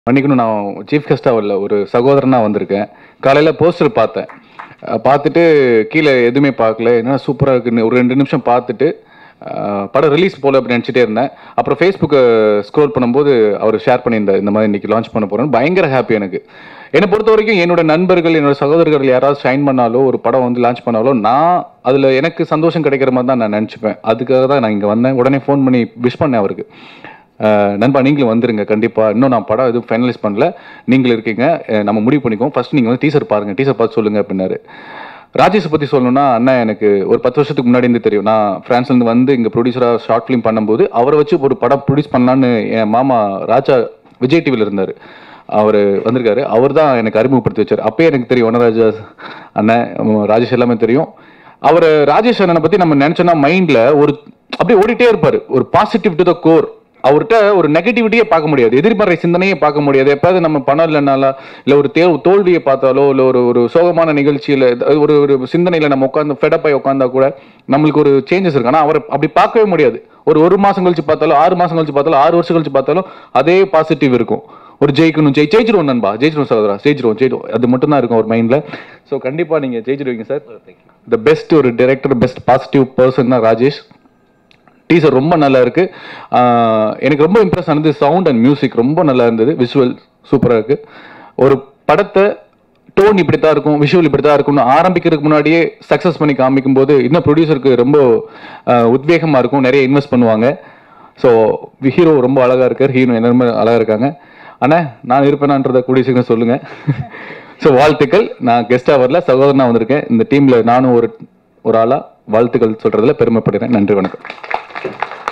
மன்னிக்கணும் நான் சீஃப் கெஸ்டாக வரல ஒரு சகோதரனாக வந்திருக்கேன் காலையில் போஸ்டர் பார்த்தேன் அஹ் பார்த்துட்டு கீழே எதுவுமே பார்க்கல என்ன சூப்பராக இருக்குன்னு ஒரு ரெண்டு நிமிஷம் பார்த்துட்டு அஹ் படம் ரிலீஸ் போல அப்படி நினச்சிட்டே இருந்தேன் அப்புறம் ஃபேஸ்புக்கை ஸ்க்ரோல் பண்ணும்போது அவர் ஷேர் பண்ணியிருந்தார் இந்த மாதிரி இன்னைக்கு லான்ச் பண்ண போகிறேன்னு பயங்கர ஹாப்பி எனக்கு என்னை பொறுத்த வரைக்கும் என்னோட நண்பர்கள் என்னோட சகோதரர்கள் யாராவது ஷைன் பண்ணாலோ ஒரு படம் வந்து லான்ச் பண்ணாலோ நான் அதில் எனக்கு சந்தோஷம் கிடைக்கிற மாதிரி தான் நான் நினச்சிப்பேன் அதுக்காக தான் நான் இங்கே வந்தேன் உடனே ஃபோன் பண்ணி விஷ் பண்ணேன் அவருக்கு அஹ் நண்பா நீங்களும் வந்துருங்க கண்டிப்பா இன்னும் நான் படம் எதுவும் ஃபைனலைஸ் பண்ணல நீங்களும் இருக்கீங்க அஹ் நம்ம முடிவு பண்ணிக்குவோம் ஃபர்ஸ்ட் நீங்க வந்து டீசர் பாருங்க டீசர் பார்த்து சொல்லுங்க அப்படின்னாரு ராஜேஷ் பத்தி சொல்லணும்னா அண்ணன் எனக்கு ஒரு பத்து வருஷத்துக்கு முன்னாடி இருந்து தெரியும் நான் பிரான்ஸ்ல இருந்து வந்து இங்க ப்ரொடியூசரா ஷார்ட் ஃபிலிம் பண்ணும்போது அவரை வச்சு ஒரு படம் ப்ரொடியூஸ் பண்ணலான்னு என் மாமா ராஜா விஜய் டிவில இருந்தாரு அவர் வந்திருக்காரு அவர் தான் எனக்கு அறிமுகப்படுத்தி வச்சார் அப்பயே எனக்கு தெரியும் வனராஜா அண்ணன் உம், ராஜேஷ் எல்லாமே தெரியும் அவர் ராஜேஷ் அண்ணனை பத்தி நம்ம நினைச்சோம்னா மைண்ட்ல ஒரு அப்படியே ஓடிட்டே இருப்பாரு ஒரு பாசிட்டிவ் டு த கோர் அவர்கிட்ட ஒரு நெகட்டிவிட்டியே பார்க்க முடியாது எதிர்மறை சிந்தனையே பார்க்க முடியாது எப்பயாவது நம்ம பணம் இல்லைனால இல்ல ஒரு தே தோல்வியை பார்த்தாலோ இல்ல ஒரு ஒரு சோகமான நிகழ்ச்சியில இது- ஒரு ஒரு சிந்தனையில நம்ம உட்காந்து ஃபெடப்பாய் உட்காந்தா கூட நம்மளுக்கு ஒரு சேஞ்சஸ் இருக்கு ஆனா அவரை அப்படி பார்க்கவே முடியாது ஒரு ஒரு மாசம் கழிச்சு பார்த்தாலும் ஆறு மாசம் கழிச்சு பார்த்தாலும் ஆறு வருஷம் கழிச்சு பார்த்தாலும் அதே பாசிட்டிவ் இருக்கும் ஒரு ஜெயிக்கணும் ஜெயி ஜெயிச்சிருவோம் நண்பா ஜெயிச்சிருவோம் சகோதரா ஜெயிச்சிருவோம் ஜெயிச்சிருவோம் அது மட்டும் தான் இருக்கும் ஒரு மைண்ட்ல ஸோ கண்டிப்பா நீங்க ஜெயிச்சிருவீங்க சார் த பெஸ்ட் ஒரு டைரக்டர் பெஸ்ட் பாசிட்டிவ் பர்சன் தான் ராஜேஷ் டீசர் ரொம்ப நல்லா இருக்கு ஆஹ் எனக்கு ரொம்ப இம்ப்ரெஸ் ஆனது சவுண்ட் அண்ட் மியூசிக் ரொம்ப நல்லா இருந்தது விஷுவல் சூப்பரா இருக்கு ஒரு படத்தை டோன் இப்படி தான் இருக்கும் விஷுவல் இப்படி தான் இருக்கும்னு ஆரம்பிக்கிறதுக்கு முன்னாடியே சக்ஸஸ் பண்ணி காமிக்கும் போது இன்னும் ப்ரொடியூசருக்கு ரொம்ப ஆஹ் உத்வேகமா இருக்கும் நிறைய இன்வெஸ்ட் பண்ணுவாங்க ஸோ ஹீரோ ரொம்ப அழகா இருக்கார் ஹீரோ என்ன அழகா இருக்காங்க அண்ணா நான் இருப்பேனான்றதை கூடிய சீக்கிரம் சொல்லுங்க ஸோ வாழ்த்துக்கள் நான் கெஸ்டா வரல சகோதரனா வந்திருக்கேன் இந்த டீம்ல நானும் ஒரு ஒரு ஆளா வாழ்த்துக்கள் சொல்றதுல பெருமைப்படுறேன் நன்றி வணக்கம்